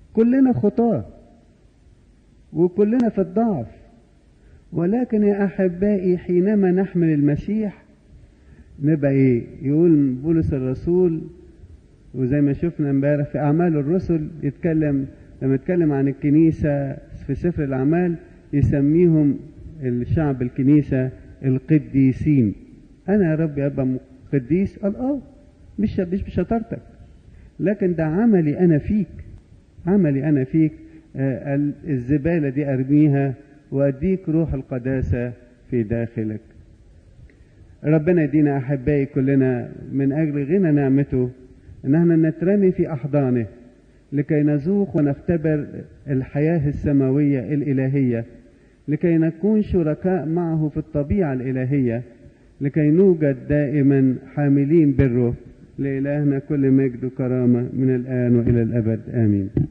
كلنا خطاه وكلنا في الضعف ولكن يا احبائي حينما نحمل المسيح نبقى ايه يقول بولس الرسول وزي ما شفنا امبارح في اعمال الرسل يتكلم لما يتكلم عن الكنيسه في سفر الاعمال يسميهم الشعب الكنيسه القديسين انا يا رب ابقى قديس قال اه مش مش بشطارتك لكن ده عملي انا فيك عملي انا فيك آه الزباله دي ارميها واديك روح القداسه في داخلك ربنا يدينا احبائي كلنا من اجل غنى نعمته ان احنا نترمي في احضانه لكي نذوق ونختبر الحياه السماويه الالهيه لكي نكون شركاء معه في الطبيعه الالهيه لكي نوجد دائما حاملين بره لإلهنا كل مجد وكرامة من الآن وإلى الأبد آمين